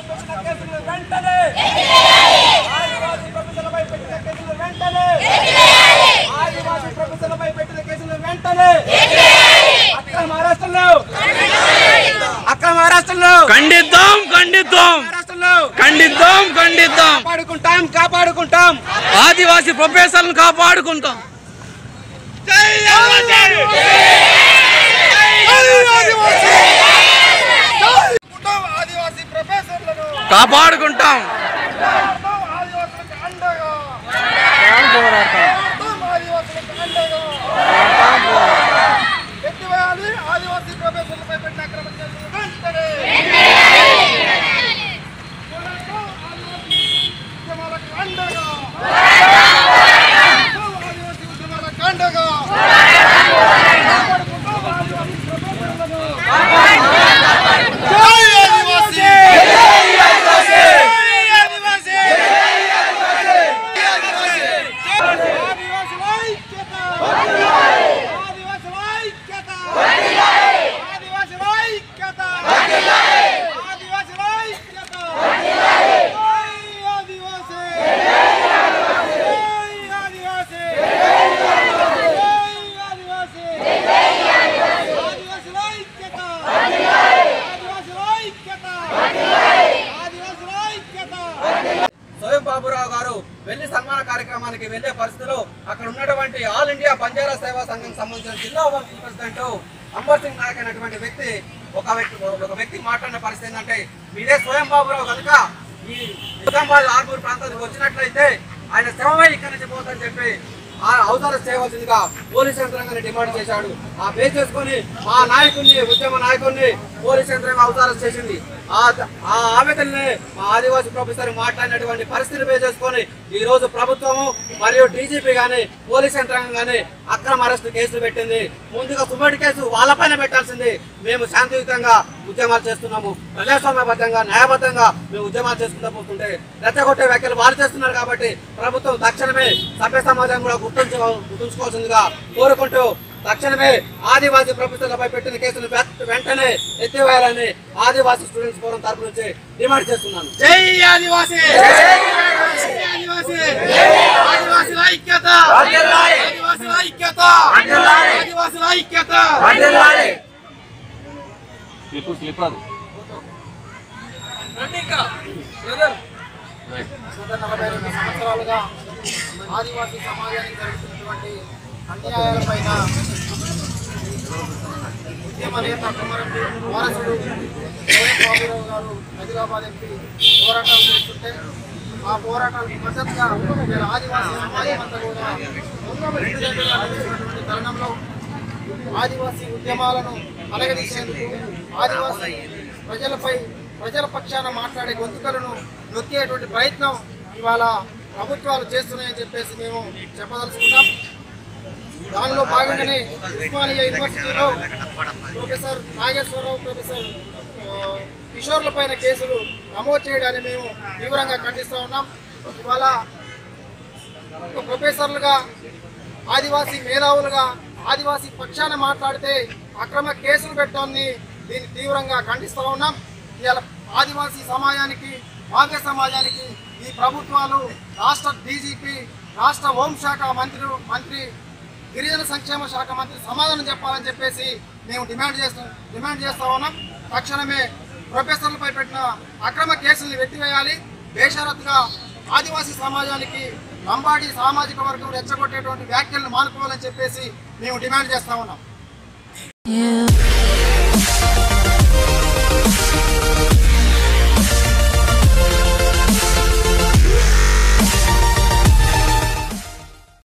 పెట్టిన కేసులు వెంటనే ఆదివాసీ ప్రొఫెసర్లపై పెట్టిన కేసులు వెంటనే ఆదివాసీ ప్రొఫెసర్లపై పెట్టిన కేసులు వెంటనే అక్రమ అరెస్టులు అక్రమ అరెస్టులు ఖండిద్దాం ఖండిద్దాం అరెస్టులు ఖండిద్దాం ఖండిద్దాం కాపాడుకుంటాం కాపాడుకుంటాం ఆదివాసీ ప్రొఫెసర్లను కాపాడుకుంటాం ఆదివాసీ ప్రొఫెసర్లను కాపాడుకుంటాం ఆదివాసులకు అండగా ఆదివాసులకు అండగా ఎత్తివేయాలి ఆదివాసీ ప్రొఫెసర్లపై పెట్టిన అక్రమ కేసులు వెంటనే ఉద్యమాలకు అండగా ఆదివాసీ ఉద్యమాలకు అండగా కాపాడుకుంటాం ఆదివాసీ ప్రొఫెసర్లను. జై ఆదివాసీ ఆదివాసుల ఐక్యత ఆదివాసుల ఐక్యత ఆదివాసుల ఐక్యత ఆదివాసుల ఐక్యత జై ఆదివాసీ జై ఆదివాసీ జై ఆదివాసీ ఆదివాసుల ఐక్యత ఆదివాసుల ఐక్యత ఆదివాసుల ఐక్యత స్వయం బాబురావు గారు వెళ్లి సన్మాన కార్యక్రమానికి వెళ్లే పరిస్థితిలో అక్కడ ఉన్నటువంటి ఆల్ ఇండియా బంజారా సేవా సంఘం సంబంధించిన జిల్లా వర్కింగ్ ప్రెసిడెంట్ అంబర్ సింగ్ నాయక్ అనేటువంటి వ్యక్తి ఒక వ్యక్తి ఒక వ్యక్తి మాట్లాడిన పరిస్థితి ఏంటంటే మీదే స్వయం బాబురావు కనుక ఈ నిజామాబాద్ ఆర్మూర్ ప్రాంతానికి వచ్చినట్లయితే ఆయన శవమై ఇక్కడి నుంచి పోతుందని చెప్పి ఆ అవసరం చేయవలసిందిగా పోలీస్ యంత్రాంగాన్ని డిమాండ్ చేశాడు ఆ పే చేసుకొని మా నాయకుడిని ఉద్యమ నాయకుడిని పోలీస్ యంత్రాంగం అవసరం చేసింది ఆ ఆ ఆవేదనని మా ఆదివాసీ ప్రొఫెసర్ మాట్లాడినటువంటి పరిస్థితిని పే చేసుకొని ఈ రోజు ప్రభుత్వము మరియు డీజీపీ గాని పోలీస్ యంత్రాంగం గాని అక్రమ అరెస్టు కేసులు పెట్టింది ముందుగా సుమటి కేసు వాళ్ళపైన పెట్టాల్సింది మేము శాంతియుతంగా ఉద్యమాలు చేస్తున్నాము ప్రజాస్వామ్యబద్ధంగా న్యాయబద్ధంగా మేము ఉద్యమాలు చేసుకుంటూ పోతుంటే రెచ్చగొట్టే వ్యాఖ్యలు వాళ్ళు చేస్తున్నారు కాబట్టి ప్రభుత్వం తక్షణమే సభ్య సమాజం కూడా గుర్తుంచు గుర్తుంచుకోవాల్సిందిగా కోరుకుంటూ తక్షణమే ఆదివాసీ ప్రొఫెసర్లపై పెట్టిన కేసును వె- వెంటనే ఎత్తివేయాలని ఆదివాసీ స్టూడెంట్స్ ఫోరం తరపు నుంచి డిమాండ్ చేస్తున్నాను జై ఆదివాసీ ఆదివాసీ ఆదివాసీల ఐక్యత ఆదివాసీల ఐక్యత ఆదివాసీల ఐక్యత గత నలభై రెండు సంవత్సరాలుగా ఆదివాసీ సమాజానికి జరుగుతున్నటువంటి అన్యాయాలపైన ఉద్యమ నేత కుమరంపి వారసుడు జగన్ బాబురావు గారు హైదరాబాద్ ఎంపీ పోరాటాలు చేస్తుంటే ఆ పోరాటాలకు మద్దతుగా ఇక్కడ ఆదివాసీ సమాజం అంతా కూడా వెనుదిరుగుడుగా నిలుస్తున్నటువంటి తరుణంలో ఆదివాసీ ఉద్యమాలను అలగదీసేందుకు ఆదివాసీ ప్రజలపై ప్రజల పక్షాన మాట్లాడే గొంతుకలను నొక్కేటువంటి ప్రయత్నం ఇవాళ ప్రభుత్వాలు చేస్తున్నాయని చెప్పేసి మేము చెప్పదలుచుకున్నాం దానిలో భాగంగానే ఉస్మానియా యూనివర్సిటీలో ప్రొఫెసర్ నాగేశ్వరరావు ప్రొఫెసర్ ఆ, కిషోర్ల పైన కేసులు నమోదు చేయడాన్ని మేము తీవ్రంగా ఖండిస్తూ ఉన్నాం ఇవాళ ఒక ప్రొఫెసర్లుగా ఆదివాసీ మేధావులుగా ఆదివాసీ పక్షాన మాట్లాడితే అక్రమ కేసులు పెట్టడాన్ని దీన్ని తీవ్రంగా ఖండిస్తూ ఉన్నాం ఇవాళ ఆదివాసీ సమాజానికి మాధ్య సమాజానికి ఈ ప్రభుత్వాలు రాష్ట్ర డీజీపీ రాష్ట్ర హోంశాఖ మంత్రి మంత్రి గిరిజన సంక్షేమ శాఖ మంత్రి సమాధానం చెప్పాలని చెప్పేసి మేము డిమాండ్ చేస్తాం డిమాండ్ చేస్తా ఉన్నాం తక్షణమే ప్రొఫెసర్లపై పెట్టిన అక్రమ కేసుల్ని వెట్టివేయాలి బేషరత్గా ఆదివాసీ సమాజానికి లంబాడి సామాజిక వర్గం రెచ్చగొట్టేటువంటి వ్యాఖ్యలను మానుకోవాలని చెప్పేసి మేము డిమాండ్ చేస్తా ఉన్నాం You